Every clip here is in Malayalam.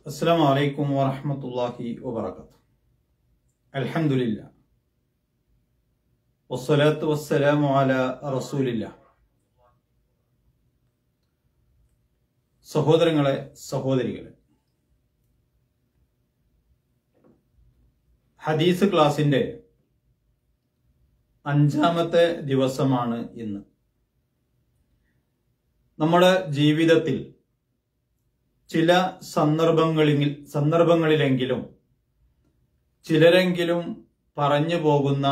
السلام عليكم ورحمة الله وبركاته الحمد لله والصلاة والسلام على رسول الله സഹോദരങ്ങളെ സഹോദരികളെ ഹദീസ് ക്ലാസിന്റെ അഞ്ചാമത്തെ ദിവസമാണ് ഇന്ന് നമ്മുടെ ജീവിതത്തിൽ ചില സന്ദർഭങ്ങളിൽ സന്ദർഭങ്ങളിലെങ്കിലും ചിലരെങ്കിലും പറഞ്ഞു പോകുന്ന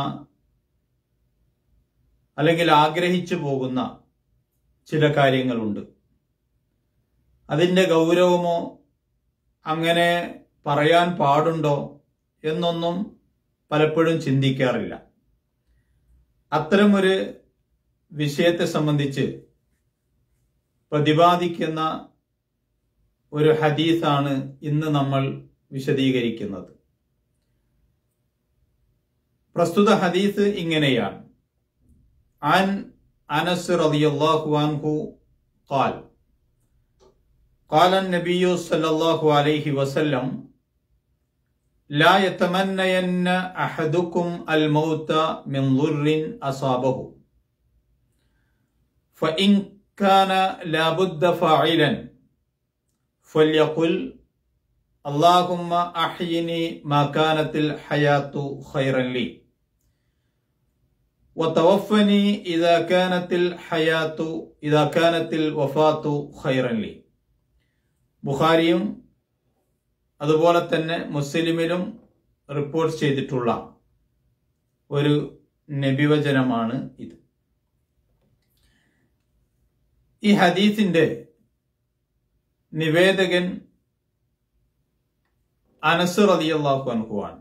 അല്ലെങ്കിൽ ആഗ്രഹിച്ചു പോകുന്ന ചില കാര്യങ്ങളുണ്ട് അതിൻ്റെ ഗൗരവമോ അങ്ങനെ പറയാൻ പാടുണ്ടോ എന്നൊന്നും പലപ്പോഴും ചിന്തിക്കാറില്ല അത്തരമൊരു വിഷയത്തെ സംബന്ധിച്ച് പ്രതിപാദിക്കുന്ന ഒരു ഹദീസാണ് ഇന്ന് നമ്മൾ വിശദീകരിക്കുന്നത് പ്രസ്തുത ഹദീസ് ഇങ്ങനെയാണ് عن أنس رضي الله عنه قال قال النبي صلى الله عليه وسلم لا يتمنين أحدكم الموت من ضر أصابه فإن كان لابد فاعلا فليقل اللهم أحيني ما كانت الحياة خيرا لي وتوفني إذا كانت الحياة إذا كانت الوفاة خيرا لي ബുഖാരിയും അതുപോലെ തന്നെ മുസ്ലിമിലും റിപ്പോർട്ട് ചെയ്തിട്ടുള്ള ഒരു നബിവചനമാണ് ഇത് ഈ ഹദീസിന്റെ നിവേദകൻ അനസ് റതിയല്ലാഹു അൻഹുവാണ്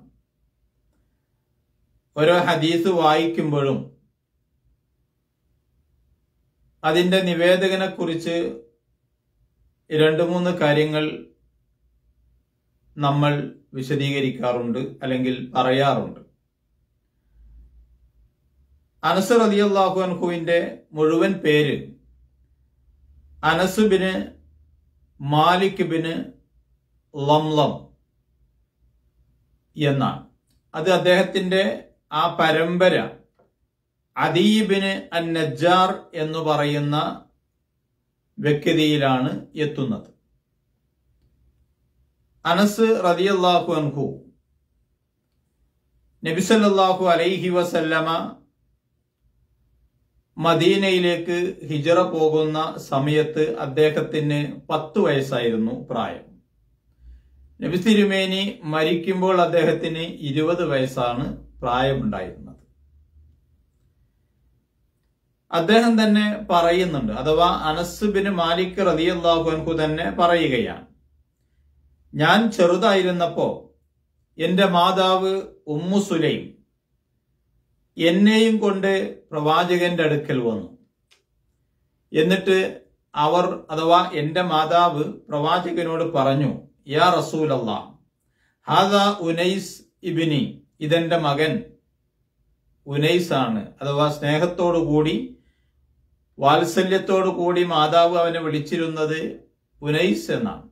ഓരോ ഹദീസ് വായിക്കുമ്പോഴും അതിന്റെ നിവേദകനെ കുറിച്ച് രണ്ട് മൂന്ന് കാര്യങ്ങൾ നമ്മൾ വിശദീകരിക്കാറുണ്ട് അല്ലെങ്കിൽ പറയാറുണ്ട് അനസ് റതിയല്ലാഹു അൻഹുവിന്റെ മുഴുവൻ പേര് അനസ് ബിന് മാലിക് ബിന് ലംലം എന്നാണ് അത് അദ്ദേഹത്തിന്റെ ആ പരമ്പര അദീബിന് അൻ നജ്ജാർ എന്ന് പറയുന്ന വ്യക്തിയിലാണ് എത്തുന്നത് അനസ് റതിയല്ലാഹു അൻഹു നബിസല്ലാഹു അലൈഹി വസല്ലമ മദീനയിലേക്ക് ഹിജറ പോകുന്ന സമയത്ത് അദ്ദേഹത്തിന് പത്ത് വയസ്സായിരുന്നു പ്രായം നബി തിരുമേനി മരിക്കുമ്പോൾ അദ്ദേഹത്തിന് ഇരുപത് വയസ്സാണ് പ്രായമുണ്ടായിരുന്നത് അദ്ദേഹം തന്നെ പറയുന്നുണ്ട് അഥവാ അനസ് ബിൻ മാലിക് റതിയല്ലാഹു അൻഹു തന്നെ പറയുകയാണ് ഞാൻ ചെറുതായിരുന്നപ്പോ എന്റെ മാതാവ് ഉമ്മു സുലൈം എന്നെയും കൊണ്ട് പ്രവാചകന്റെ അടുക്കൽ വന്നു എന്നിട്ട് അവർ അഥവാ എന്റെ മാതാവ് പ്രവാചകനോട് പറഞ്ഞു യാ റസൂൽ അള്ളാ ഹാദ ഉനൈസ് ഇബിനി ഇതെന്റെ മകൻ ഉനൈസ് ആണ് അഥവാ സ്നേഹത്തോടു കൂടി വാത്സല്യത്തോടു കൂടി മാതാവ് അവനെ വിളിച്ചിരുന്നത് ഉനൈസ് എന്നാണ്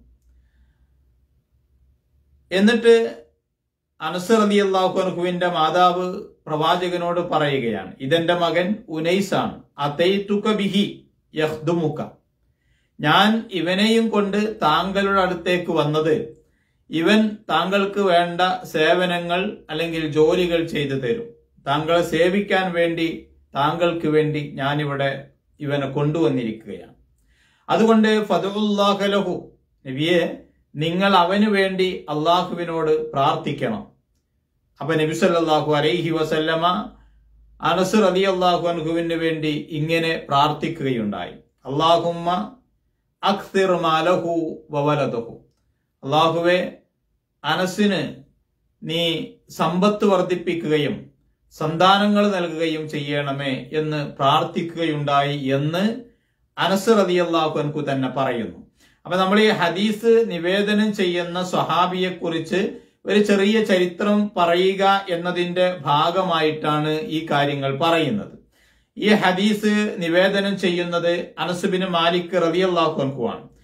എന്നിട്ട് അനസർ അലി അള്ളാഹുനുഹുവിന്റെ മാതാവ് പ്രവാചകനോട് പറയുകയാണ് ഇതെന്റെ മകൻ ഉനൈസ് ആണ് അതൈത്തുക ബിഹി യഹ്ദുമുക്ക ഞാൻ ഇവനെയും കൊണ്ട് താങ്കളുടെ അടുത്തേക്ക് വന്നത് ഇവൻ താങ്കൾക്ക് വേണ്ട സേവനങ്ങൾ അല്ലെങ്കിൽ ജോലികൾ ചെയ്തു തരും താങ്കളെ സേവിക്കാൻ വേണ്ടി താങ്കൾക്ക് വേണ്ടി ഞാനിവിടെ ഇവനെ കൊണ്ടുവന്നിരിക്കുകയാണ് അതുകൊണ്ട് ഫതുല്ലാഹലഹു നബിയെ നിങ്ങൾ അവന് വേണ്ടി അള്ളാഹുവിനോട് പ്രാർത്ഥിക്കണം അപ്പൊ നബി സല്ലാഹു അലൈഹി വസല്ലമ അനസ് റതി അള്ളാഹു അൻഹുവിന് വേണ്ടി ഇങ്ങനെ പ്രാർത്ഥിക്കുകയുണ്ടായി അള്ളാഹുമ്മ അഖ്തിർ മാലഹു വവലതഹു അള്ളാഹുവെ അനസിന് നീ സമ്പത്ത് വർദ്ധിപ്പിക്കുകയും സന്താനങ്ങൾ നൽകുകയും ചെയ്യണമേ എന്ന് പ്രാർത്ഥിക്കുകയുണ്ടായി എന്ന് അനസ് റതി അള്ളാഹു അൻഹു തന്നെ പറയുന്നു അപ്പൊ നമ്മൾ ഈ ഹദീസ് നിവേദനം ചെയ്യുന്ന സ്വഹാബിയെ കുറിച്ച് ഒരു ചെറിയ ചരിത്രം പറയുക എന്നതിന്റെ ഭാഗമായിട്ടാണ് ഈ കാര്യങ്ങൾ പറയുന്നത് ഈ ഹദീസ് നിവേദനം ചെയ്യുന്നത് അനസുബിന് മാലിക് റതിയല്ലാഹു അൻഹുവാണ്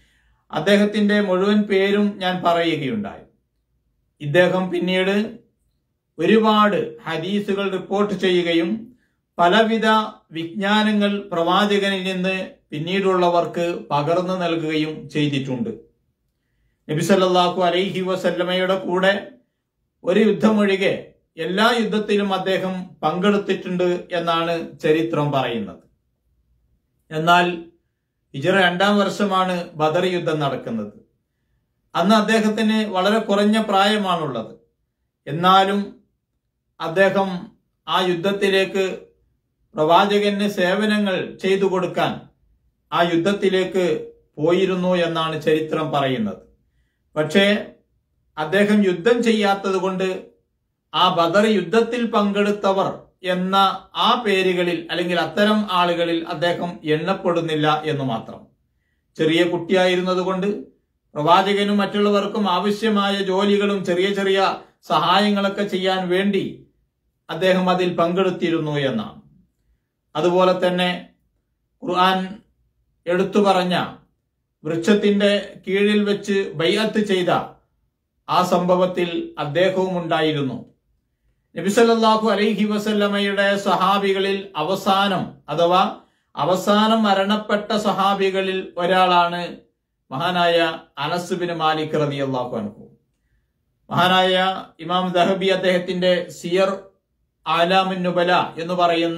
അദ്ദേഹത്തിന്റെ മുഴുവൻ പേരും ഞാൻ പറയുകയുണ്ടായി ഇദ്ദേഹം പിന്നീട് ഒരുപാട് ഹദീസുകൾ റിപ്പോർട്ട് ചെയ്യുകയും പലവിധ വിജ്ഞാനങ്ങൾ പ്രവാചകനിൽ നിന്ന് പിന്നീടുള്ളവർക്ക് പകർന്നു നൽകുകയും ചെയ്തിട്ടുണ്ട് നബിസല്ലാഹു അലൈഹി വസല്ലമയുടെ കൂടെ ഒരു യുദ്ധമൊഴികെ എല്ലാ യുദ്ധത്തിലും അദ്ദേഹം പങ്കെടുത്തിട്ടുണ്ട് എന്നാണ് ചരിത്രം പറയുന്നത് എന്നാൽ ഇജറ രണ്ടാം വർഷമാണ് ബദർ യുദ്ധം നടക്കുന്നത് അന്ന് അദ്ദേഹത്തിന് വളരെ കുറഞ്ഞ പ്രായമാണുള്ളത് എന്നാലും അദ്ദേഹം ആ യുദ്ധത്തിലേക്ക് പ്രവാചകന് സേവനങ്ങൾ ചെയ്തു കൊടുക്കാൻ ആ യുദ്ധത്തിലേക്ക് പോയിരുന്നു എന്നാണ് ചരിത്രം പറയുന്നത് പക്ഷേ അദ്ദേഹം യുദ്ധം ചെയ്യാത്തത് കൊണ്ട് ആ ബദർ യുദ്ധത്തിൽ പങ്കെടുത്തവർ എന്ന ആ പേരുകളിൽ അല്ലെങ്കിൽ അത്തരം ആളുകളിൽ അദ്ദേഹം എണ്ണപ്പെടുന്നില്ല എന്ന് മാത്രം ചെറിയ കുട്ടിയായിരുന്നത് കൊണ്ട് പ്രവാചകനും മറ്റുള്ളവർക്കും ആവശ്യമായ ജോലികളും ചെറിയ ചെറിയ സഹായങ്ങളൊക്കെ ചെയ്യാൻ വേണ്ടി അദ്ദേഹം അതിൽ പങ്കെടുത്തിരുന്നു എന്നാണ് അതുപോലെ തന്നെ ഖുർആൻ എടുത്തു പറഞ്ഞ വൃക്ഷത്തിന്റെ കീഴിൽ വെച്ച് ബൈഅത്ത് ചെയ്ത ആ സംഭവത്തിൽ അദ്ദേഹവും ഉണ്ടായിരുന്നു നബിസല്ലാഹു അലൈഹി വസല്ലമയുടെ സഹാബികളിൽ അവസാനം അഥവാ അവസാനം മരണപ്പെട്ട സഹാബികളിൽ ഒരാളാണ് മഹാനായ അനസ് ബിൻ മാലിക് റതി അള്ളാഹു അൻഹു മഹാനായ ഇമാം ദഹബി അദ്ദേഹത്തിന്റെ സിയർ ആലാമിൻ നുബല എന്ന് പറയുന്ന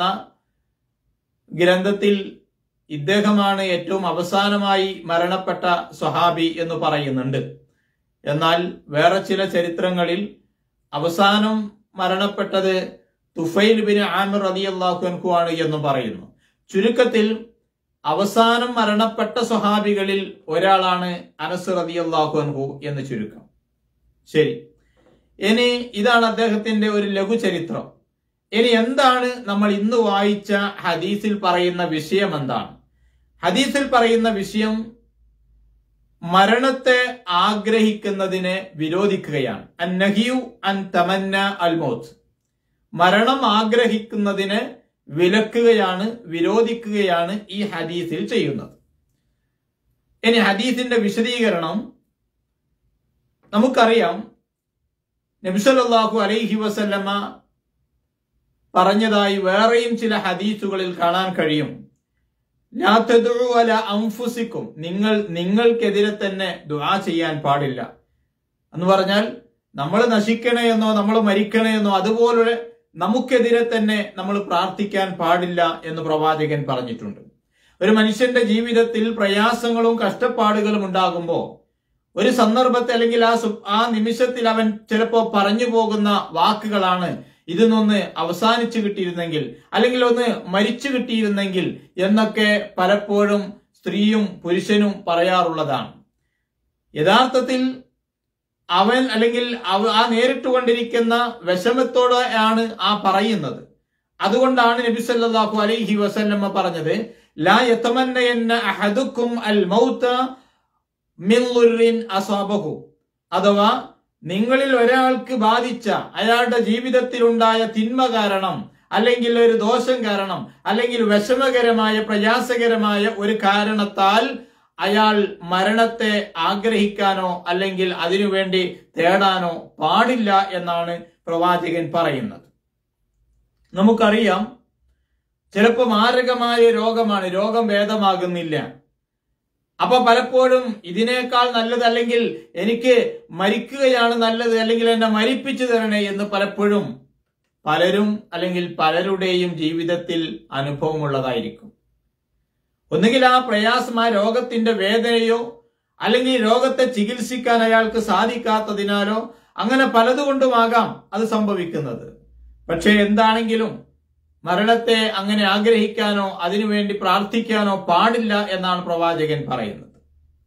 ഗ്രന്ഥത്തിൽ ഇദ്ദേഹമാണ് ഏറ്റവും അവസാനമായി മരണപ്പെട്ട സ്വഹാബി എന്ന് പറയുന്നുണ്ട് എന്നാൽ വേറെ ചില ചരിത്രങ്ങളിൽ അവസാനം മരണപ്പെട്ടത് തുഫൈൽ ബിൻ ആമിർ റതി അള്ളാഹു ആണ് എന്നും പറയുന്നു ചുരുക്കത്തിൽ അവസാനം മരണപ്പെട്ട സ്വഹാബികളിൽ ഒരാളാണ് അനസ് റതി അള്ളാഹു അൻഹു എന്ന് ചുരുക്കം ശരി ഇനി ഇതാണ് അദ്ദേഹത്തിന്റെ ഒരു ലഘു ചരിത്രം ഇനി എന്താണ് നമ്മൾ ഇന്ന് വായിച്ച ഹദീസിൽ പറയുന്ന വിഷയം എന്താണ് ഹദീസിൽ പറയുന്ന വിഷയം മരണത്തെ ആഗ്രഹിക്കുന്നതിനെ വിരോധിക്കുകയാണ് അൻ നഹിയു അൻ തമന്ന അൽമോത്ത് മരണം ആഗ്രഹിക്കുന്നതിനെ വിലക്കുകയാണ് വിരോധിക്കുകയാണ് ഈ ഹദീസിൽ ചെയ്യുന്നത് ഇനി ഹദീസിന്റെ വിശദീകരണം നമുക്കറിയാം നബിസല്ലാഹു അലൈഹി വസല്ലമ പറഞ്ഞതായി വേറെയും ചില ഹദീസുകളിൽ കാണാൻ കഴിയും അല അംഫുസിക്കും നിങ്ങൾ നിങ്ങൾക്കെതിരെ തന്നെ ദുആ ചെയ്യാൻ പാടില്ല എന്ന് പറഞ്ഞാൽ നമ്മൾ നശിക്കണേ എന്നോ നമ്മൾ മരിക്കണേ എന്നോ അതുപോലെ നമുക്കെതിരെ തന്നെ നമ്മൾ പ്രാർത്ഥിക്കാൻ പാടില്ല എന്ന് പ്രവാചകൻ പറഞ്ഞിട്ടുണ്ട് ഒരു മനുഷ്യന്റെ ജീവിതത്തിൽ പ്രയാസങ്ങളും കഷ്ടപ്പാടുകളും ഉണ്ടാകുമ്പോൾ ഒരു സന്ദർഭത്തെ അല്ലെങ്കിൽ ആ ആ നിമിഷത്തിൽ അവൻ ചിലപ്പോൾ പറഞ്ഞു പോകുന്ന വാക്കുകളാണ് ഇതിനൊന്ന് അവസാനിച്ചു കിട്ടിയിരുന്നെങ്കിൽ അല്ലെങ്കിൽ ഒന്ന് മരിച്ചു കിട്ടിയിരുന്നെങ്കിൽ എന്നൊക്കെ പലപ്പോഴും സ്ത്രീയും പുരുഷനും പറയാറുള്ളതാണ് യഥാർത്ഥത്തിൽ അവൻ അല്ലെങ്കിൽ ആ നേരിട്ട് കൊണ്ടിരിക്കുന്ന വിഷമത്തോടെയാണ് ആ പറയുന്നത് അതുകൊണ്ടാണ് നബി സല്ലല്ലാഹു അലൈഹി വസല്ലമ്മ പറഞ്ഞത് ലാ യതമന്നയന്ന അഹദുക്കും അൽ മൗത മിൻ ളുർരിൻ അസാബഹു അഥവാ നിങ്ങളിൽ ഒരാൾക്ക് ബാധിച്ച അയാളുടെ ജീവിതത്തിൽ ഉണ്ടായ തിന്മ കാരണം അല്ലെങ്കിൽ ഒരു ദോഷം കാരണം അല്ലെങ്കിൽ വിഷമകരമായ പ്രയാസകരമായ ഒരു കാരണത്താൽ അയാൾ മരണത്തെ ആഗ്രഹിക്കാനോ അല്ലെങ്കിൽ അതിനുവേണ്ടി തേടാനോ പാടില്ല എന്നാണ് പ്രവാചകൻ പറയുന്നത് നമുക്കറിയാം ചിലപ്പോൾ മാരകമായ രോഗമാണ് രോഗം ഭേദമാകുന്നില്ല അപ്പൊ പലപ്പോഴും ഇതിനേക്കാൾ നല്ലത് അല്ലെങ്കിൽ എനിക്ക് മരിക്കുകയാണ് നല്ലത് അല്ലെങ്കിൽ എന്നെ മരിപ്പിച്ചു തരണേ എന്ന് പലപ്പോഴും പലരും അല്ലെങ്കിൽ പലരുടെയും ജീവിതത്തിൽ അനുഭവമുള്ളതായിരിക്കും ഒന്നുകിൽ ആ പ്രയാസം ആ രോഗത്തിന്റെ വേദനയോ അല്ലെങ്കിൽ രോഗത്തെ ചികിത്സിക്കാൻ അയാൾക്ക് സാധിക്കാത്തതിനാലോ അങ്ങനെ പലതുകൊണ്ടുമാകാം അത് സംഭവിക്കുന്നത് പക്ഷെ എന്താണെങ്കിലും മരണത്തെ അങ്ങനെ ആഗ്രഹിക്കാനോ അതിനുവേണ്ടി പ്രാർത്ഥിക്കാനോ പാടില്ല എന്നാണ് പ്രവാചകൻ പറയുന്നത്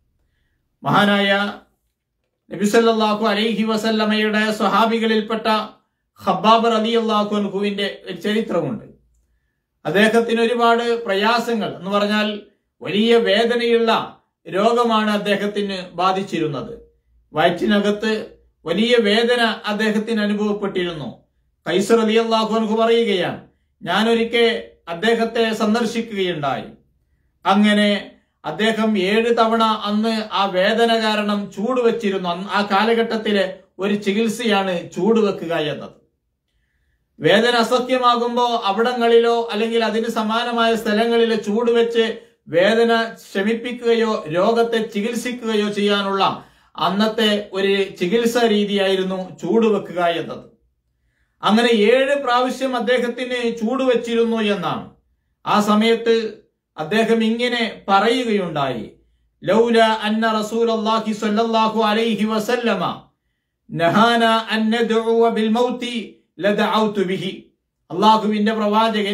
മഹാനായ നബിസല്ലാഹു അലൈഹി വസല്ലമയുടെ സ്വഹാബികളിൽപ്പെട്ട ഖബ്ബാബ് റലി അള്ളാഹു അൻഹുവിന്റെ ഒരു ചരിത്രമുണ്ട് അദ്ദേഹത്തിന് ഒരുപാട് പ്രയാസങ്ങൾ എന്ന് പറഞ്ഞാൽ വലിയ വേദനയുള്ള രോഗമാണ് അദ്ദേഹത്തിന് ബാധിച്ചിരുന്നത് വയറ്റിനകത്ത് വലിയ വേദന അദ്ദേഹത്തിന് അനുഭവപ്പെട്ടിരുന്നു കൈസർ അലി അള്ളാഹു അൻഹു പറയുകയാണ് ഞാനൊരിക്കൽ അദ്ദേഹത്തെ സന്ദർശിക്കുകയുണ്ടായി അങ്ങനെ അദ്ദേഹം ഏഴ് തവണ അന്ന് ആ വേദന കാരണം ചൂട് വെച്ചിരുന്നു അന്ന് ആ കാലഘട്ടത്തിലെ ഒരു ചികിത്സയാണ് ചൂട് വെക്കുക എന്നത് വേദന അസഖ്യമാകുമ്പോൾ അവിടങ്ങളിലോ അല്ലെങ്കിൽ അതിന് സമാനമായ സ്ഥലങ്ങളിലോ ചൂട് വെച്ച് വേദന ശമിപ്പിക്കുകയോ രോഗത്തെ ചികിത്സിക്കുകയോ ചെയ്യാനുള്ള അന്നത്തെ ഒരു ചികിത്സാ രീതിയായിരുന്നു ചൂട് വെക്കുക എന്നത് അങ്ങനെ ഏഴ് പ്രാവശ്യം അദ്ദേഹത്തിന് ചൂട് വെച്ചിരുന്നു എന്നാണ് ആ സമയത്ത് അദ്ദേഹം ഇങ്ങനെ പറയുകയുണ്ടായി ലൗല അന്ന റസൂലല്ലാഹി സ്വല്ലല്ലാഹു അലൈഹി വസല്ലമ നഹാന അൻ നദ്ഉവ ബിൽ മൗതി ലദഅഉതു ബിഹി അള്ളാഹുവിന്റെ പ്രവാചകൻ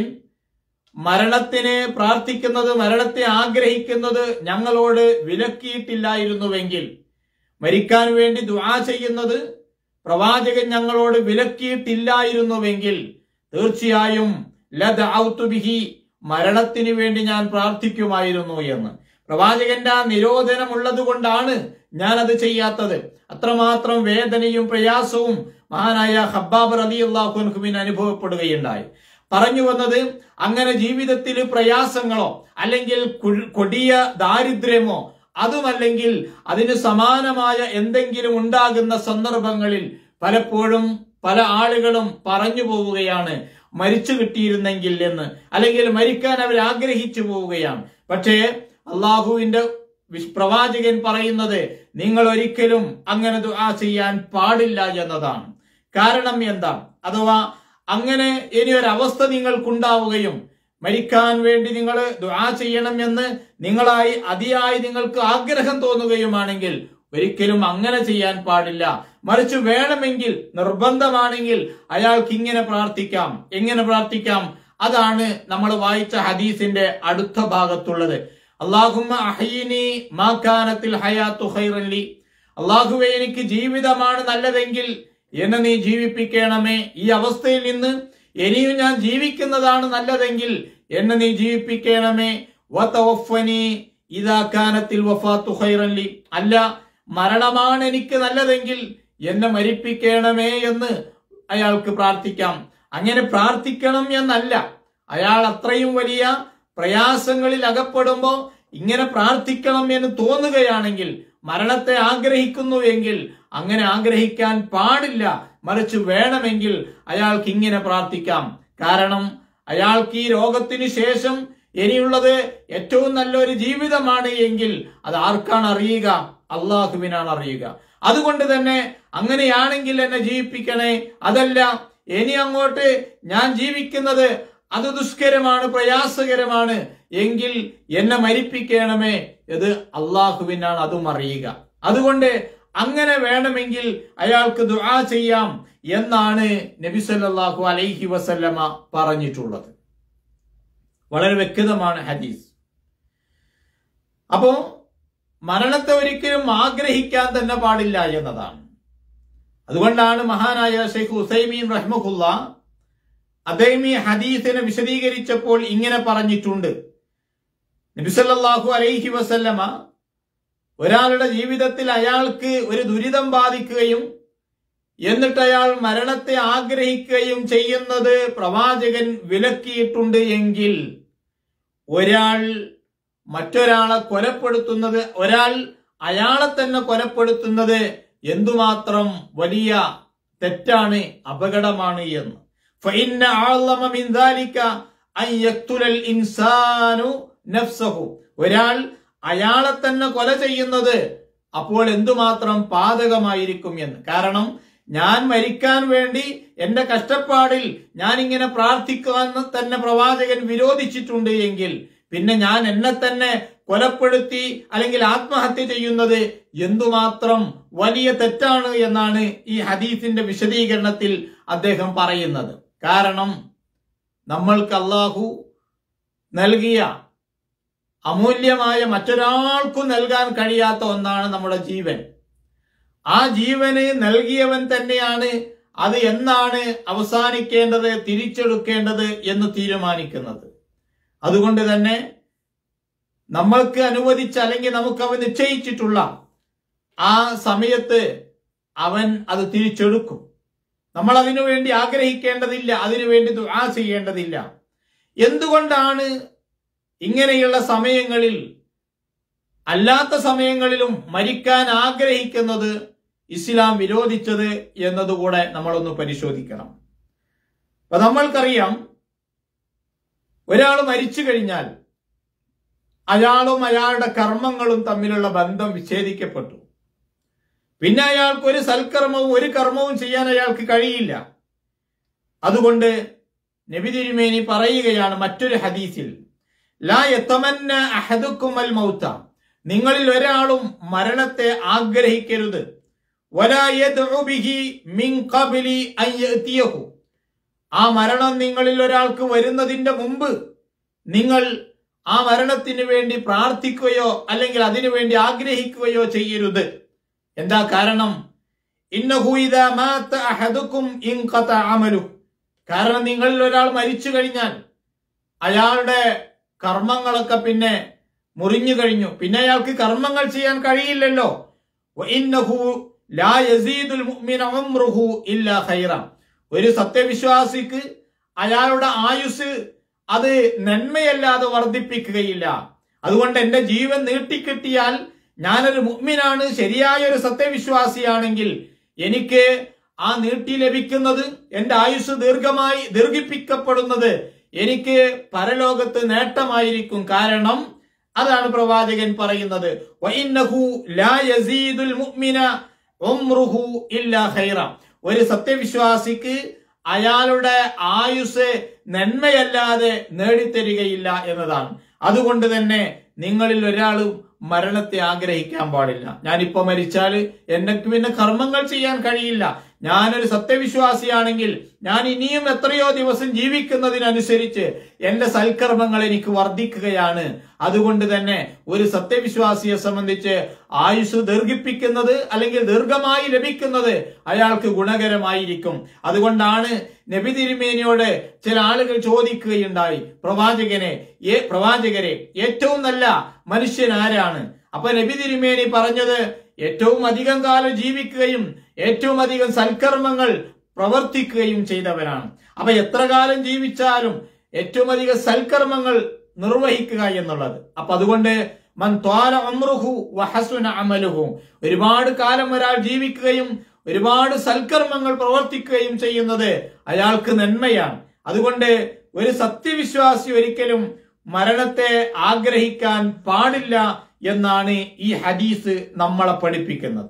മരണത്തിന് പ്രാർത്ഥിക്കുന്നത് മരണത്തെ ആഗ്രഹിക്കുന്നത് ഞങ്ങളോട് വിലക്കിയിട്ടില്ലായിരുന്നുവെങ്കിൽ മരിക്കാൻ വേണ്ടി ദുആ ചെയ്യുന്നത് പ്രവാചകൻ ഞങ്ങളോട് വിലക്കിയിട്ടില്ലായിരുന്നുവെങ്കിൽ തീർച്ചയായും ലദഅഉതു ബിഹി മരണത്തിന് വേണ്ടി ഞാൻ പ്രാർത്ഥിക്കുമായിരുന്നു എന്ന് പ്രവാചകന്റെ ആ നിരോധനം ഉള്ളത് കൊണ്ടാണ് ഞാൻ അത് ചെയ്യാത്തത് അത്രമാത്രം വേദനയും പ്രയാസവും മഹാനായ ഹബ്ബാബ് റലി അള്ളാഹുൻഹുവിന് അനുഭവപ്പെടുകയുണ്ടായി പറഞ്ഞു വന്നത് അങ്ങനെ ജീവിതത്തിൽ പ്രയാസങ്ങളോ അല്ലെങ്കിൽ കു- കൊടിയ ദാരിദ്ര്യമോ അതുമല്ലെങ്കിൽ അതിന് സമാനമായ എന്തെങ്കിലും ഉണ്ടാകുന്ന സന്ദർഭങ്ങളിൽ പലപ്പോഴും പല ആളുകളും പറഞ്ഞു പോവുകയാണ് മരിച്ചു കിട്ടിയിരുന്നെങ്കിൽ എന്ന് അല്ലെങ്കിൽ മരിക്കാൻ അവർ ആഗ്രഹിച്ചു പോവുകയാണ് പക്ഷേ അള്ളാഹുവിന്റെ വിശ്- പ്രവാചകൻ പറയുന്നത് നിങ്ങൾ ഒരിക്കലും അങ്ങനെ ദുആ ചെയ്യാൻ പാടില്ല എന്നതാണ് കാരണം എന്താ അഥവാ അങ്ങനെ ഇനി ഒരു അവസ്ഥ നിങ്ങൾക്കുണ്ടാവുകയും മരിക്കാൻ വേണ്ടി നിങ്ങൾ ദുആ ചെയ്യണം എന്ന് നിങ്ങളായി അതിയായി നിങ്ങൾക്ക് ആഗ്രഹം തോന്നുകയുമാണെങ്കിൽ ഒരിക്കലും അങ്ങനെ ചെയ്യാൻ പാടില്ല മറിച്ച് വേണമെങ്കിൽ നിർബന്ധമാണെങ്കിൽ അയാൾക്ക് ഇങ്ങനെ പ്രാർത്ഥിക്കാം എങ്ങനെ പ്രാർത്ഥിക്കാം അതാണ് നമ്മൾ വായിച്ച ഹദീസിന്റെ അടുത്ത ഭാഗത്തുള്ളത് അള്ളാഹുമ്മ അഹീനി മാക്കാനത്തിൽ ഹയാത്തു ഖൈറല്ലി അള്ളാഹുവെ എനിക്ക് ജീവിതമാണ് നല്ലതെങ്കിൽ എന്നെ നീ ജീവിപ്പിക്കണമേ ഈ അവസ്ഥയിൽ നിന്ന് ഇനിയും ഞാൻ ജീവിക്കുന്നതാണ് നല്ലതെങ്കിൽ എന്നെ നീ ജീവിപ്പിക്കണമേ വതവഫനി ഇദാ കാനത്തിൽ വഫാത്തു ഖൈറല്ലി അല്ല മരണമാണ് എനിക്ക് നല്ലതെങ്കിൽ എന്നെ മരിപ്പിക്കണമേ എന്ന് അയാൾക്ക് പ്രാർത്ഥിക്കാം അങ്ങനെ പ്രാർത്ഥിക്കണം എന്നല്ല അയാൾ അത്രയും വലിയ പ്രയാസങ്ങളിൽ അകപ്പെടുമ്പോ ഇങ്ങനെ പ്രാർത്ഥിക്കണം എന്ന് തോന്നുകയാണെങ്കിൽ മരണത്തെ ആഗ്രഹിക്കുന്നു എങ്കിൽ അങ്ങനെ ആഗ്രഹിക്കാൻ പാടില്ല മറിച്ച് വേണമെങ്കിൽ അയാൾക്ക് ഇങ്ങനെ പ്രാർത്ഥിക്കാം കാരണം അയാൾക്ക് ഈ രോഗത്തിന് ശേഷം ഇനിയുള്ളത് ഏറ്റവും നല്ലൊരു ജീവിതമാണ് എങ്കിൽ അത് ആർക്കാണ് അറിയുക അള്ളാഹുവിനാണ് അറിയുക അതുകൊണ്ട് തന്നെ അങ്ങനെയാണെങ്കിൽ എന്നെ ജീവിപ്പിക്കണേ അതല്ല ഇനി അങ്ങോട്ട് ഞാൻ ജീവിക്കുന്നത് അത് ദുഷ്കരമാണ് പ്രയാസകരമാണ് എങ്കിൽ എന്നെ മരിപ്പിക്കണമേ ഇത് അള്ളാഹുവിനാണ് അതും അറിയുക അതുകൊണ്ട് അങ്ങനെ വേണമെങ്കിൽ അയാൾക്ക് ദുആ ചെയ്യാം എന്നാണ് നബി സല്ലല്ലാഹു അലൈഹി വസല്ലമ പറഞ്ഞിട്ടുള്ളത് വളരെ വ്യക്തമാണ് ഹദീസ് അപ്പോ മരണത്തെ ഒരിക്കലും ആഗ്രഹിക്കാൻ തന്നെ പാടില്ല എന്നതാണ് അതുകൊണ്ടാണ് മഹാനായ ഷെയ്ഖ് ഹുസൈമീൻ റഹ്മഹുല്ല അദ്ദേഹം ഈ ഹദീസിനെ വിശദീകരിച്ചപ്പോൾ ഇങ്ങനെ പറഞ്ഞിട്ടുണ്ട് നബിസല്ലാഹു അലൈഹി വസല്ലമ ഒരാളുടെ ജീവിതത്തിൽ അയാൾക്ക് ഒരു ദുരിതം ബാധിക്കുകയും എന്നിട്ട് അയാൾ മരണത്തെ ആഗ്രഹിക്കുകയും ചെയ്യുന്നത് പ്രവാചകൻ വിലക്കിയിട്ടുണ്ട് എങ്കിൽ ഒരാൾ മറ്റൊരാളെ കൊലപ്പെടുത്തുന്നത് ഒരാൾ അയാളെ തന്നെ കൊലപ്പെടുത്തുന്നത് എന്തുമാത്രം വലിയ തെറ്റാണ് അപകടമാണ് എന്ന് فإن أعظم من ذلك أن يقتل الإنسان نفسه ഒരാൾ അയാളെ തന്നെ കൊല ചെയ്യുന്നത് അപ്പോൾ എന്തുമാത്രം പാതകമായിരിക്കും എന്ന് കാരണം ഞാൻ മരിക്കാൻ വേണ്ടി എന്റെ കഷ്ടപ്പാടിൽ ഞാൻ ഇങ്ങനെ പ്രാർത്ഥിക്കാൻ തന്നെ പ്രവാചകൻ വിരോധിച്ചിട്ടുണ്ട് എങ്കിൽ പിന്നെ ഞാൻ എന്നെ തന്നെ കൊലപ്പെടുത്തി അല്ലെങ്കിൽ ആത്മഹത്യ ചെയ്യുന്നത് എന്തുമാത്രം വലിയ തെറ്റാണ് എന്നാണ് ഈ ഹദീസിന്റെ വിശദീകരണത്തിൽ അദ്ദേഹം പറയുന്നത് കാരണം നമ്മൾക്ക് അള്ളാഹു നൽകിയ അമൂല്യമായ മറ്റൊരാൾക്കും നൽകാൻ കഴിയാത്ത ഒന്നാണ് നമ്മുടെ ജീവൻ ആ ജീവന് നൽകിയവൻ തന്നെയാണ് അത് എന്നാണ് അവസാനിക്കേണ്ടത് തിരിച്ചെടുക്കേണ്ടത് എന്ന് തീരുമാനിക്കുന്നത് അതുകൊണ്ട് തന്നെ നമ്മൾക്ക് അനുവദിച്ച അല്ലെങ്കിൽ നമുക്ക് അവൻ നിശ്ചയിച്ചിട്ടുള്ള ആ സമയത്ത് അവൻ അത് തിരിച്ചെടുക്കും നമ്മൾ അതിനു വേണ്ടി ആഗ്രഹിക്കേണ്ടതില്ല അതിനു വേണ്ടി ദുആ ചെയ്യേണ്ടതില്ല എന്തുകൊണ്ടാണ് ഇങ്ങനെയുള്ള സമയങ്ങളിൽ അല്ലാത്ത സമയങ്ങളിലും മരിക്കാൻ ആഗ്രഹിക്കുന്നത് ഇസ്ലാം വിരോധിച്ചത് എന്നതുകൂടെ നമ്മളൊന്ന് പരിശോധിക്കണം അപ്പൊ നമ്മൾക്കറിയാം ഒരാൾ മരിച്ചു കഴിഞ്ഞാൽ അയാളും അയാളുടെ കർമ്മങ്ങളും തമ്മിലുള്ള ബന്ധം വിച്ഛേദിക്കപ്പെട്ടു പിന്നെ അയാൾക്ക് ഒരു സൽക്കർമ്മവും ഒരു കർമ്മവും ചെയ്യാൻ അയാൾക്ക് കഴിയില്ല അതുകൊണ്ട് നബി തിരുമേനി പറയുകയാണ് മറ്റൊരു ഹദീസിൽ ലാ യത്തമന്ന അഹദുക്കുമൽ മൗത്ത നിങ്ങളിൽ ഒരാളും മരണത്തെ ആഗ്രഹിക്കരുത് വലാ യദ്ഉ ബിഹി മിൻ ഖബ്ലി അൻ യഅതിയഹു ആ മരണം നിങ്ങളിൽ ഒരാൾക്ക് വരുന്നതിന്റെ മുമ്പ് നിങ്ങൾ ആ മരണത്തിന് വേണ്ടി പ്രാർത്ഥിക്കുകയോ അല്ലെങ്കിൽ അതിനു വേണ്ടി ആഗ്രഹിക്കുകയോ ചെയ്യരുത് എന്താ കാരണം ഇന്നഹു ഇദാ മാത അഹദുക്കും ഇൻഖത അമലു കാരണം നിങ്ങളിൽ ഒരാൾ മരിച്ചു കഴിഞ്ഞാൽ അയാളുടെ കർമ്മങ്ങളൊക്കെ പിന്നെ മുറിഞ്ഞു കഴിഞ്ഞു പിന്നെ അയാൾക്ക് കർമ്മങ്ങൾ ചെയ്യാൻ കഴിയില്ലല്ലോ വഇന്നഹു ലാ യസീദുൽ മുഅ്മിന ഉംറുഹു ഇല്ലാ ഖൈറ ഒരു സത്യവിശ്വാസിക്ക് അയാളുടെ ആയുസ് അത് നന്മയല്ലാതെ വർദ്ധിപ്പിക്കുകയില്ല അതുകൊണ്ട് എന്റെ ജീവൻ നീട്ടിക്കിട്ടിയാൽ ഞാനൊരു മുഅ്മിനാണ് ശരിയായ ഒരു സത്യവിശ്വാസിയാണെങ്കിൽ എനിക്ക് ആ നീട്ടി ലഭിക്കുന്നത് എന്റെ ആയുസ് ദീർഘമായി ദീർഘിപ്പിക്കപ്പെടുന്നത് എനിക്ക് പരലോകത്ത് നേട്ടമായിരിക്കും കാരണം അതാണ് പ്രവാചകൻ പറയുന്നത് വഇന്നഹു ലാ യസീദുൽ മുഅ്മിന ഉംറുഹു ഇല്ലാ ഖൈറ ഒരു സത്യവിശ്വാസിക്ക് അയാളുടെ ആയുസ് നന്മയല്ലാതെ നേടിത്തരികയില്ല എന്നതാണ് അതുകൊണ്ട് തന്നെ നിങ്ങളിൽ ഒരാളും മരണത്തെ ആഗ്രഹിക്കാൻ പാടില്ല ഞാനിപ്പോ മരിച്ചാൽ എനിക്ക് പിന്നെ കർമ്മങ്ങൾ ചെയ്യാൻ കഴിയില്ല ഞാനൊരു സത്യവിശ്വാസിയാണെങ്കിൽ ഞാൻ ഇനിയും എത്രയോ ദിവസം ജീവിക്കുന്നതിനനുസരിച്ച് എന്റെ സൽക്കർമ്മങ്ങൾ എനിക്ക് വർദ്ധിക്കുകയാണ് അതുകൊണ്ട് തന്നെ ഒരു സത്യവിശ്വാസിയെ സംബന്ധിച്ച് ആയുസ് ദീർഘിപ്പിക്കുന്നത് അല്ലെങ്കിൽ ദീർഘമായി ലഭിക്കുന്നത് അയാൾക്ക് ഗുണകരമായിരിക്കും അതുകൊണ്ടാണ് നബി തിരുമേനിയോട് ചില ആളുകൾ ചോദിക്കുകയുണ്ടായി പ്രവാചകനെ ഏ പ്രവാചകരെ ഏറ്റവും നല്ല മനുഷ്യൻ ആരാണ് അപ്പൊ നബി തിരുമേനി പറഞ്ഞത് ഏറ്റവും അധികം കാലം ജീവിക്കുകയും ഏറ്റവും അധികം സൽക്കർമ്മങ്ങൾ പ്രവർത്തിക്കുകയും ചെയ്തവനാണ് അപ്പൊ എത്ര കാലം ജീവിച്ചാലും ഏറ്റവും അധികം സൽക്കർമ്മങ്ങൾ നിർവഹിക്കുക എന്നുള്ളത് അപ്പൊ അതുകൊണ്ട് മൻ ത്വാല അമ്രുഹു വഹസുന അമലുഹു ഒരുപാട് കാലം ഒരാൾ ജീവിക്കുകയും ഒരുപാട് സൽക്കർമ്മങ്ങൾ പ്രവർത്തിക്കുകയും ചെയ്യുന്നത് അയാൾക്ക് നന്മയാണ് അതുകൊണ്ട് ഒരു സത്യവിശ്വാസി ഒരിക്കലും മരണത്തെ ആഗ്രഹിക്കാൻ പാടില്ല എന്നാണ് ഈ ഹദീസ് നമ്മളെ പഠിപ്പിക്കുന്നത്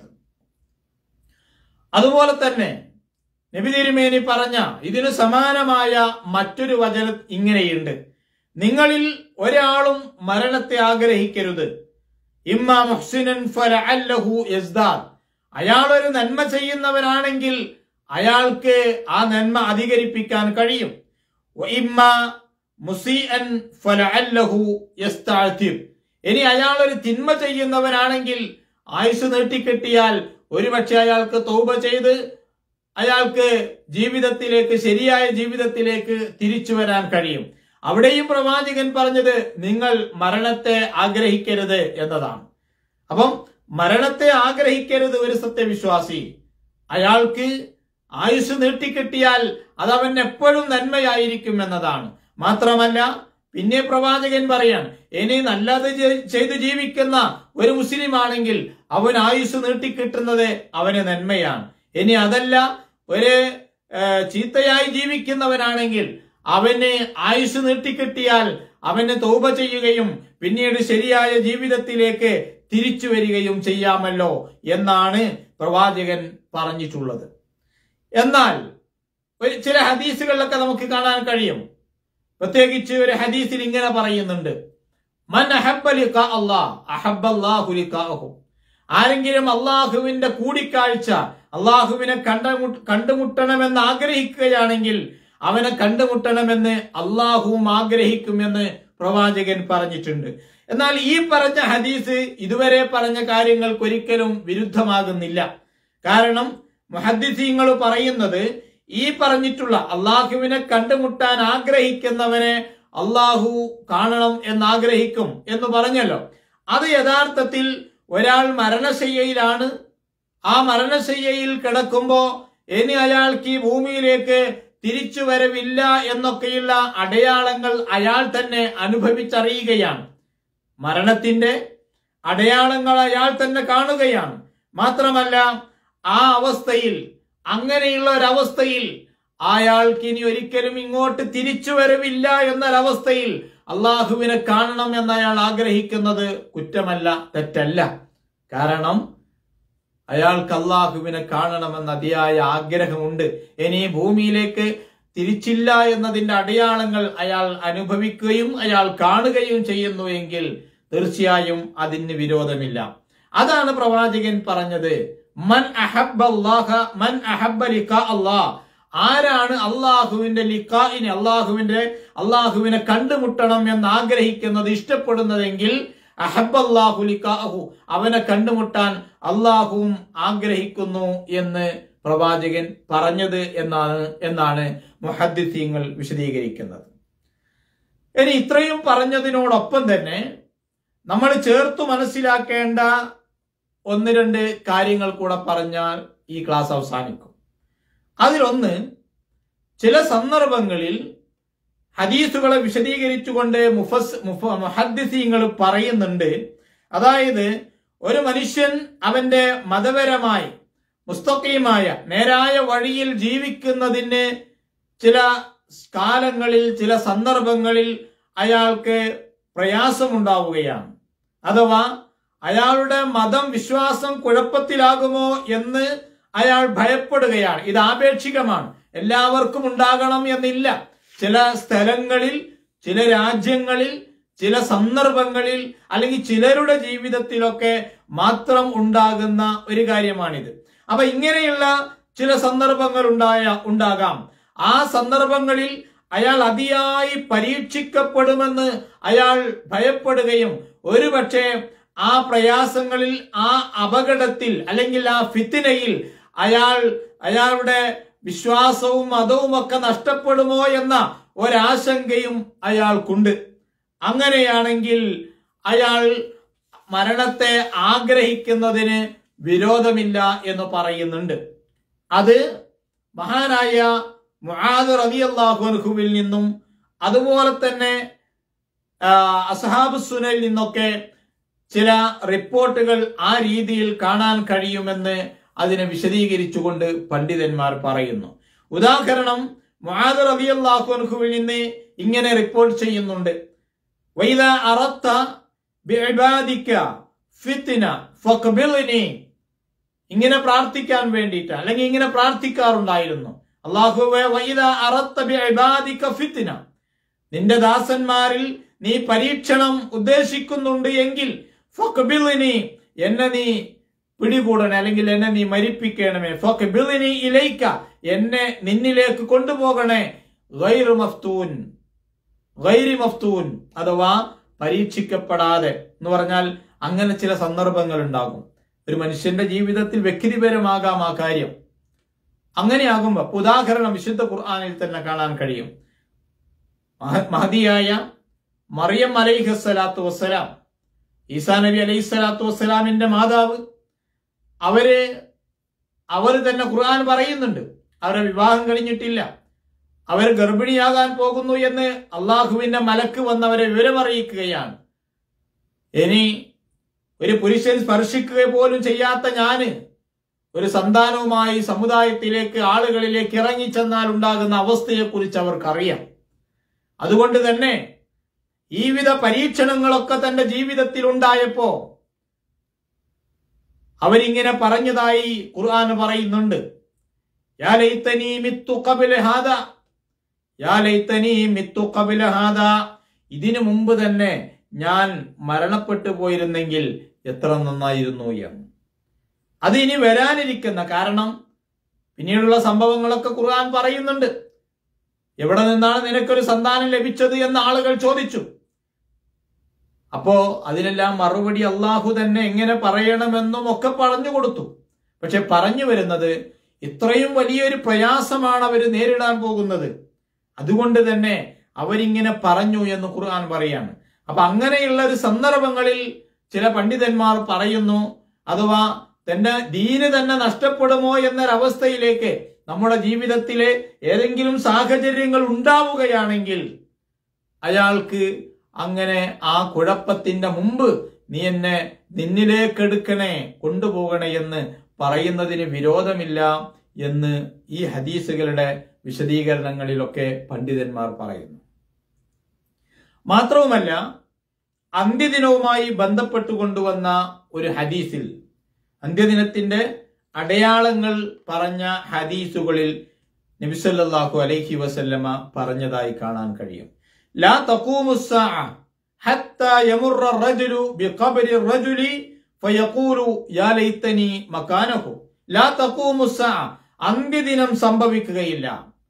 അതുപോലെ തന്നെ നബി തിരുമേനി പറഞ്ഞ ഇതിനു സമാനമായ മറ്റൊരു വചനം ഇങ്ങനെയുണ്ട് നിങ്ങളിൽ ഒരാളും മരണത്തെ ആഗ്രഹിക്കരുത് ഇമ്മാ മുഹ്സിനൻ ഫലഅല്ലഹു യസ്ദാദ് അയാൾ ഒരു നന്മ ചെയ്യുന്നവനാണെങ്കിൽ അയാൾക്ക് ആ നന്മ അധികരിപ്പിക്കാൻ കഴിയും ഇമ്മ മുസീഅൻ ഫലഅല്ലഹു യസ്തഅതിബ് ഇനി അയാൾ ഒരു തിന്മ ചെയ്യുന്നവനാണെങ്കിൽ ആയുസ് നീട്ടിക്കെട്ടിയാൽ ഒരുപക്ഷെ അയാൾക്ക് തൗബ ചെയ്ത് അയാൾക്ക് ജീവിതത്തിലേക്ക് ശരിയായ ജീവിതത്തിലേക്ക് തിരിച്ചു വരാൻ കഴിയും അവിടെയും പ്രവാചകൻ പറഞ്ഞത് നിങ്ങൾ മരണത്തെ ആഗ്രഹിക്കരുത് എന്നതാണ് അപ്പം മരണത്തെ ആഗ്രഹിക്കരുത് ഒരു സത്യവിശ്വാസി അയാൾക്ക് ആയുസ് നീട്ടിക്കിട്ടിയാൽ അത് അവൻ എപ്പോഴും നന്മയായിരിക്കും എന്നതാണ് മാത്രമല്ല പിന്നെ പ്രവാചകൻ പറയാൻ ഇനി നല്ലത് ചെയ്- ചെയ്ത് ജീവിക്കുന്ന ഒരു മുസ്ലിം ആണെങ്കിൽ അവൻ ആയുസ് നീട്ടിക്കിട്ടുന്നത് അവന് നന്മയാണ് ഇനി അതല്ല ഒരു ഏ, ചീത്തയായി ജീവിക്കുന്നവനാണെങ്കിൽ അവന് ആയുസ് നീട്ടിക്കിട്ടിയാൽ അവന് തൗബ ചെയ്യുകയും പിന്നീട് ശരിയായ ജീവിതത്തിലേക്ക് തിരിച്ചു വരികയും ചെയ്യാമല്ലോ എന്നാണ് പ്രവാചകൻ പറഞ്ഞിട്ടുള്ളത് എന്നാൽ ഒരു ചില ഹദീസുകളിലൊക്കെ നമുക്ക് കാണാൻ കഴിയും പ്രത്യേകിച്ച് ഒരു ഹദീസിൽ ഇങ്ങനെ പറയുന്നുണ്ട് മൻ അഹബ്ബ ലിഖാ അല്ലാഹ് അഹബ്ബല്ലാഹു ലിഖാഅഹു ആരെങ്കിലും അള്ളാഹുവിന്റെ കൂടിക്കാഴ്ച അള്ളാഹുവിനെ കണ്ടുമു കണ്ടുമുട്ടണമെന്ന് ആഗ്രഹിക്കുകയാണെങ്കിൽ അവനെ കണ്ടുമുട്ടണമെന്ന് അള്ളാഹുവും ആഗ്രഹിക്കുമെന്ന് പ്രവാചകൻ പറഞ്ഞിട്ടുണ്ട് എന്നാൽ ഈ പറഞ്ഞ ഹദീസ് ഇതുവരെ പറഞ്ഞ കാര്യങ്ങൾക്ക് ഒരിക്കലും വിരുദ്ധമാകുന്നില്ല കാരണം മുഹദ്ദിസീങ്ങൾ പറയുന്നത് ഈ പറഞ്ഞിട്ടുള്ള അള്ളാഹുവിനെ കണ്ടുമുട്ടാൻ ആഗ്രഹിക്കുന്നവനെ അള്ളാഹു കാണണം എന്ന് ആഗ്രഹിക്കും എന്ന് പറഞ്ഞല്ലോ അത് യഥാർത്ഥത്തിൽ ഒരാൾ മരണശയ്യയിലാണ് ആ മരണശയ്യയിൽ കിടക്കുമ്പോ ഇനി അയാൾക്ക് ഈ ഭൂമിയിലേക്ക് തിരിച്ചു വരവില്ല എന്നൊക്കെയുള്ള അടയാളങ്ങൾ അയാൾ തന്നെ അനുഭവിച്ചറിയുകയാണ് മരണത്തിന്റെ അടയാളങ്ങൾ അയാൾ തന്നെ കാണുകയാണ് മാത്രമല്ല ആ അവസ്ഥയിൽ അങ്ങനെയുള്ള ഒരവസ്ഥയിൽ അയാൾക്ക് ഇനി ഒരിക്കലും ഇങ്ങോട്ട് തിരിച്ചു വരവില്ല എന്നൊരവസ്ഥയിൽ അള്ളാഹുവിനെ കാണണം എന്ന് അയാൾ ആഗ്രഹിക്കുന്നത് കുറ്റമല്ല തെറ്റല്ല കാരണം അയാൾക്ക് അള്ളാഹുവിനെ കാണണമെന്ന് അതിയായ ആഗ്രഹമുണ്ട് ഇനി ഭൂമിയിലേക്ക് തിരിച്ചില്ല എന്നതിന്റെ അടയാളങ്ങൾ അയാൾ അനുഭവിക്കുകയും അയാൾ കാണുകയും ചെയ്യുന്നു എങ്കിൽ തീർച്ചയായും അതിന് വിരോധമില്ല അതാണ് പ്രവാചകൻ പറഞ്ഞത് മൻ അഹബ്ബ അല്ലാഹ മൻ അഹബ്ബ ലിഖാ അല്ലാഹ് ആരാണ് അള്ളാഹുവിന്റെ ലിഖായിനെ അള്ളാഹുവിന്റെ അള്ളാഹുവിനെ കണ്ടുമുട്ടണം എന്ന് ആഗ്രഹിക്കുന്നത് ഇഷ്ടപ്പെടുന്നതെങ്കിൽ അഹബ്ബല്ലാഹു ലിഖാഹു അവനെ കണ്ടുമുട്ടാൻ അള്ളാഹുവും ആഗ്രഹിക്കുന്നു എന്ന് പ്രവാചകൻ പറഞ്ഞത് എന്നാണ് എന്നാണ് മുഹദ്ദിസീങ്ങൾ വിശദീകരിക്കുന്നത് ഇനി ഇത്രയും പറഞ്ഞതിനോടൊപ്പം തന്നെ നമ്മൾ ചേർത്തു മനസ്സിലാക്കേണ്ട ഒന്ന് രണ്ട് കാര്യങ്ങൾ കൂടെ പറഞ്ഞാൽ ഈ ക്ലാസ് അവസാനിക്കും അതിലൊന്ന് ചില സന്ദർഭങ്ങളിൽ ഹദീസുകളെ വിശദീകരിച്ചുകൊണ്ട് മുഫസ് മുഫ മുഹദ്ദിസീങ്ങൾ പറയുന്നുണ്ട് അതായത് ഒരു മനുഷ്യൻ അവന്റെ മതപരമായി മുസ്തഖീമായ നേരായ വഴിയിൽ ജീവിക്കുന്നതിന് ചില കാലങ്ങളിൽ ചില സന്ദർഭങ്ങളിൽ അയാൾക്ക് പ്രയാസമുണ്ടാവുകയാണ് അഥവാ അയാളുടെ മതം വിശ്വാസം കുഴപ്പത്തിലാകുമോ എന്ന് അയാൾ ഭയപ്പെടുകയാണ് ഇത് ആപേക്ഷികമാണ് എല്ലാവർക്കും ഉണ്ടാകണം എന്നില്ല ചില സ്ഥലങ്ങളിൽ ചില രാജ്യങ്ങളിൽ ചില സന്ദർഭങ്ങളിൽ അല്ലെങ്കിൽ ചിലരുടെ ജീവിതത്തിലൊക്കെ മാത്രം ഉണ്ടാകുന്ന ഒരു കാര്യമാണിത് അപ്പൊ ഇങ്ങനെയുള്ള ചില സന്ദർഭങ്ങൾ ഉണ്ടായ ഉണ്ടാകാം ആ സന്ദർഭങ്ങളിൽ അയാൾ അതിയായി പരീക്ഷിക്കപ്പെടുമെന്ന് അയാൾ ഭയപ്പെടുകയും ഒരുപക്ഷെ ആ പ്രയാസങ്ങളിൽ ആ അപകടത്തിൽ അല്ലെങ്കിൽ ആ ഫിത്തിനയിൽ അയാൾ അയാളുടെ വിശ്വാസവും മതവും ഒക്കെ നഷ്ടപ്പെടുമോ എന്ന ഒരാശങ്കയും അയാൾക്കുണ്ട് അങ്ങനെയാണെങ്കിൽ അയാൾ മരണത്തെ ആഗ്രഹിക്കുന്നതിന് വിരോധമില്ല എന്ന് പറയുന്നുണ്ട് അത് മഹാനായ മുആദ് റളിയല്ലാഹു അൻഹുവിൽ നിന്നും അതുപോലെ തന്നെ ആ, അസ്ഹാബ് സുനയിൽ നിന്നൊക്കെ ചില റിപ്പോർട്ടുകൾ ആ രീതിയിൽ കാണാൻ കഴിയുമെന്ന് അതിനെ വിശദീകരിച്ചുകൊണ്ട് പണ്ഡിതന്മാർ പറയുന്നു ഉദാഹരണം മുആദ് റളിയല്ലാഹു അൻഹുവിൽ നിന്ന് ഇങ്ങനെ റിപ്പോർട്ട് ചെയ്യുന്നുണ്ട് വൈദ അറത്ത ബിഇബാദിക ഫിത്ന ഫഖ്ബിൽനി ഇങ്ങനെ പ്രാർത്ഥിക്കാൻ വേണ്ടിയിട്ട് അല്ലെങ്കിൽ ഇങ്ങനെ പ്രാർത്ഥിക്കാറുണ്ടായിരുന്നു അള്ളാഹുവെ വൈദ അറത്ത ബിഇബാദിക ഫിത്ന നിന്റെ ദാസന്മാരിൽ നീ പരീക്ഷണം ഉദ്ദേശിക്കുന്നുണ്ട് എങ്കിൽ ഫഖ്ബിൽനി എന്നെ നീ പിടികൂടണേ അല്ലെങ്കിൽ എന്നെ നീ മരിപ്പിക്കണമേ ഫഖ്ബിൽനി ഇലൈക്ക എന്നെ നിന്നിലേക്ക് കൊണ്ടുപോകണേ ഗൈറു മഫ്തൂൻ ഗൈരി മഫ്തൂൻ അഥവാ പരീക്ഷിക്കപ്പെടാതെ എന്ന് പറഞ്ഞാൽ അങ്ങനെ ചില സന്ദർഭങ്ങൾ ഉണ്ടാകും ഒരു മനുഷ്യന്റെ ജീവിതത്തിൽ വ്യക്തിപരമാകാം ആ കാര്യം അങ്ങനെയാകുമ്പോ ഇപ്പൊ ഉദാഹരണം വിശുദ്ധ ഖുർആനിൽ തന്നെ കാണാൻ കഴിയും മഹ- മഹതിയായ മറിയം അലൈഹസ്സലാത്തു വസ്സലാം ഈസാ നബി അലൈഹി സ്വലാത്തു വസ്സലാമിന്റെ മാതാവ് അവര് അവര് തന്നെ ഖുർആൻ പറയുന്നുണ്ട് അവരെ വിവാഹം കഴിഞ്ഞിട്ടില്ല അവർ ഗർഭിണിയാകാൻ പോകുന്നു എന്ന് അള്ളാഹുവിന്റെ മലക്ക് വന്നവരെ വിവരമറിയിക്കുകയാണ് ഇനി ഒരു പുരുഷൻ സ്പർശിക്കുക പോലും ചെയ്യാത്ത ഞാന് ഒരു സന്താനവുമായി സമുദായത്തിലേക്ക് ആളുകളിലേക്ക് ഇറങ്ങിച്ചെന്നാൽ ഉണ്ടാകുന്ന അവസ്ഥയെക്കുറിച്ച് അവർക്കറിയാം അതുകൊണ്ട് തന്നെ ഈ വിധ പരീക്ഷണങ്ങളൊക്കെ തന്റെ ജീവിതത്തിൽ ഉണ്ടായപ്പോ അവരിങ്ങനെ പറഞ്ഞതായി ഖുർആൻ പറയുന്നുണ്ട് യാ ലൈതനീ മിത്തു ഖബല ഹാദ യാ ലൈതനീ മിത്തു ഖബല ഹാദ ഇതിനു മുമ്പ് തന്നെ ഞാൻ മരണപ്പെട്ടു പോയിരുന്നെങ്കിൽ എത്ര നന്നായിരുന്നു എന്ന് അത് ഇനി വരാനിരിക്കുന്ന കാരണം പിന്നീടുള്ള സംഭവങ്ങളൊക്കെ ഖുർആൻ പറയുന്നുണ്ട് എവിടെ നിന്നാണ് നിനക്കൊരു സന്താനം ലഭിച്ചത് എന്ന് ആളുകൾ ചോദിച്ചു അപ്പോ അതിനെല്ലാം മറുപടി അള്ളാഹു തന്നെ എങ്ങനെ പറയണമെന്നും ഒക്കെ പറഞ്ഞു കൊടുത്തു പക്ഷെ പറഞ്ഞു വരുന്നത് ഇത്രയും വലിയൊരു പ്രയാസമാണ് അവർ നേരിടാൻ പോകുന്നത് അതുകൊണ്ട് തന്നെ അവരിങ്ങനെ പറഞ്ഞു എന്ന് ഖുർആൻ പറയാണ് അപ്പൊ അങ്ങനെയുള്ള ഒരു സന്ദർഭങ്ങളിൽ ചില പണ്ഡിതന്മാർ പറയുന്നു അഥവാ തന്റെ ദീന് തന്നെ നഷ്ടപ്പെടുമോ എന്നൊരവസ്ഥയിലേക്ക് നമ്മുടെ ജീവിതത്തിലെ ഏതെങ്കിലും സാഹചര്യങ്ങൾ ഉണ്ടാവുകയാണെങ്കിൽ അയാൾക്ക് അങ്ങനെ ആ കുഴപ്പത്തിന്റെ മുമ്പ് നീ എന്നെ നിന്നിലേക്കെടുക്കണേ കൊണ്ടുപോകണേ എന്ന് പറയുന്നതിന് വിരോധമില്ല എന്ന് ഈ ഹദീസുകളുടെ വിശദീകരണങ്ങളിലൊക്കെ പണ്ഡിതന്മാർ പറയുന്നു മാത്രവുമല്ല അന്ത്യദിനവുമായി ബന്ധപ്പെട്ട് കൊണ്ടുവന്ന ഒരു ഹദീസിൽ അന്ത്യദിനത്തിന്റെ അടയാളങ്ങൾ പറഞ്ഞ ഹദീസുകളിൽ നബിസല്ലാഹു അലൈഹി വസല്ലമ പറഞ്ഞതായി കാണാൻ കഴിയും ലാ തഖൂമുസ്സാഅ ഹത്താ യമുറ റജുലു ബിഖബരി റജുലി ഫയഖൂലു യാ ലൈതനി മകാനഹു ലാ തഖൂമുസ്സാഅ അന്ത്യദിനം സംഭവിക്കുകയില്ല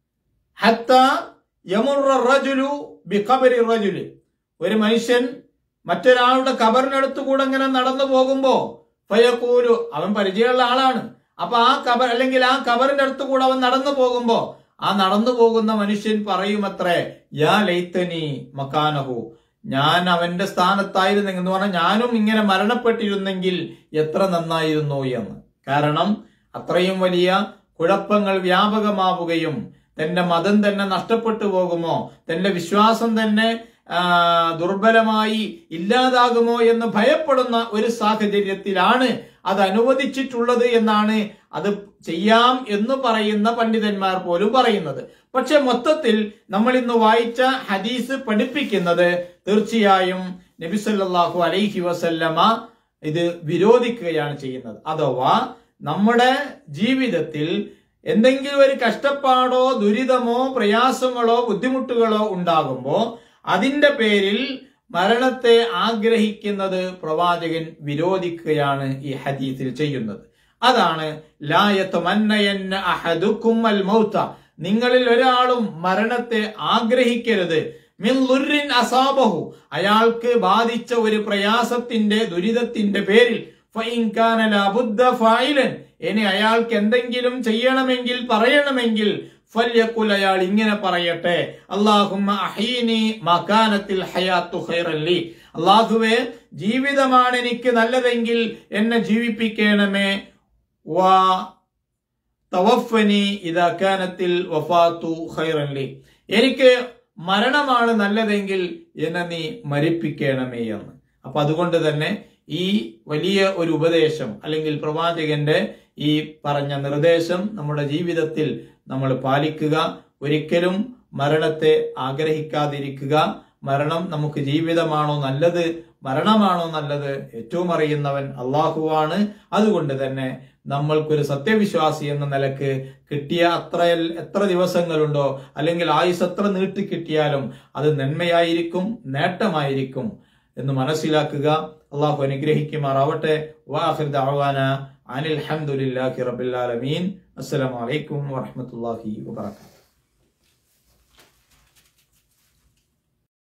ഹത്താ യമുറ റജുലു ബിഖബരി റജുലി ഒരു മനുഷ്യൻ മറ്റൊരാളുടെ കബറിനടുത്ത് കൂടെ ഇങ്ങനെ നടന്നു പോകുമ്പോ ഫയക്കൂലു അവൻ പരിചയമുള്ള ആളാണ് അപ്പൊ ആ കബർ അല്ലെങ്കിൽ ആ കബറിന്റെ അടുത്ത് കൂടെ അവൻ നടന്നു പോകുമ്പോ ആ നടന്നു പോകുന്ന മനുഷ്യൻ പറയുമത്രേ യാ ലൈത്തനി മക്കാനഹു ഞാൻ അവന്റെ സ്ഥാനത്തായിരുന്നെങ്കിൽ എന്ന് പറഞ്ഞാൽ ഞാനും ഇങ്ങനെ മരണപ്പെട്ടിരുന്നെങ്കിൽ എത്ര നന്നായിരുന്നു എന്ന് കാരണം അത്രയും വലിയ കുഴപ്പങ്ങൾ വ്യാപകമാവുകയും തന്റെ മതം തന്നെ നഷ്ടപ്പെട്ടു പോകുമോ തന്റെ വിശ്വാസം തന്നെ ആ, ദുർബലമായി ഇല്ലാതാകുമോ എന്ന് ഭയപ്പെടുന്ന ഒരു സാഹചര്യത്തിലാണ് അത് അനുവദിച്ചിട്ടുള്ളത് എന്നാണ് അത് ചെയ്യാം എന്ന് പറയുന്ന പണ്ഡിതന്മാർ പോലും പറയുന്നത് പക്ഷെ മൊത്തത്തിൽ നമ്മൾ ഇന്ന് വായിച്ച ഹദീസ് പഠിപ്പിക്കുന്നത് തീർച്ചയായും നബിസല്ലാഹു അലൈഹി വസല്ലമ ഇത് വിരോധിക്കുകയാണ് ചെയ്യുന്നത് അഥവാ നമ്മുടെ ജീവിതത്തിൽ എന്തെങ്കിലും ഒരു കഷ്ടപ്പാടോ ദുരിതമോ പ്രയാസങ്ങളോ ബുദ്ധിമുട്ടുകളോ ഉണ്ടാകുമ്പോ അതിന്റെ പേരിൽ മരണത്തെ ആഗ്രഹിക്കുന്നത് പ്രവാചകൻ വിരോധിക്കുകയാണ് ഈ ഹദീസിൽ ചെയ്യുന്നത് അതാണ് ലായത്തുമന്നയന്ന അഹദുക്കും അൽ മൗത്ത നിങ്ങളിൽ ഒരാളും മരണത്തെ ആഗ്രഹിക്കരുത് മിൻ ലുർരിൻ അസാബഹു അയാൾക്ക് ബാധിച്ച ഒരു പ്രയാസത്തിന്റെ ദുരിതത്തിന്റെ പേരിൽ ഫഇൻ കാന ലാബുദ്ദ ഫായിലൻ ഇനി അയാൾക്ക് എന്തെങ്കിലും ചെയ്യണമെങ്കിൽ പറയണമെങ്കിൽ ഫല്യക്കുൽ അയാൾ ഇങ്ങനെ പറയട്ടെ അള്ളാഹുമ്മ അഹീനി മകാനത്തിൽ ഹയാത്തു ഖൈറല്ലി അള്ളാഹുവേ ജീവിതമാണ് എനിക്ക് നല്ലതെങ്കിൽ എന്നെ ജീവിപ്പിക്കണമേ വാ തവഫനി ഇതാക്കാനത്തിൽ വഫാത്തു ഖൈറല്ലി എനിക്ക് മരണമാണ് നല്ലതെങ്കിൽ എന്നെ നീ മരിപ്പിക്കണമേ എന്ന് അപ്പൊ അതുകൊണ്ട് തന്നെ ഈ വലിയ ഒരു ഉപദേശം അല്ലെങ്കിൽ പ്രവാചകന്റെ ഈ പറഞ്ഞ നിർദ്ദേശം നമ്മുടെ ജീവിതത്തിൽ നമ്മൾ പാലിക്കുക ഒരിക്കലും മരണത്തെ ആഗ്രഹിക്കാതിരിക്കുക മരണം നമുക്ക് ജീവിതമാണോ നല്ലത് മരണമാണോ നല്ലത് ഏറ്റവും അറിയുന്നവൻ അള്ളാഹുവാണ് അതുകൊണ്ട് തന്നെ നമ്മൾക്കൊരു സത്യവിശ്വാസി എന്ന നിലക്ക് കിട്ടിയ അത്ര എത്ര ദിവസങ്ങളുണ്ടോ അല്ലെങ്കിൽ ആയുസ് എത്ര നീട്ടി കിട്ടിയാലും അത് നന്മയായിരിക്കും നേട്ടമായിരിക്കും എന്ന് മനസ്സിലാക്കുക അള്ളാഹു അനുഗ്രഹിക്കുമാറാവട്ടെ വാഹിർ ദഅവാന അനിൽ ഹംദുലില്ലാഹി റബ്ബിൽ ആലമീൻ അസ്സലാമു അലൈക്കും വറഹ്മത്തുള്ളാഹി വബറകാതുഹു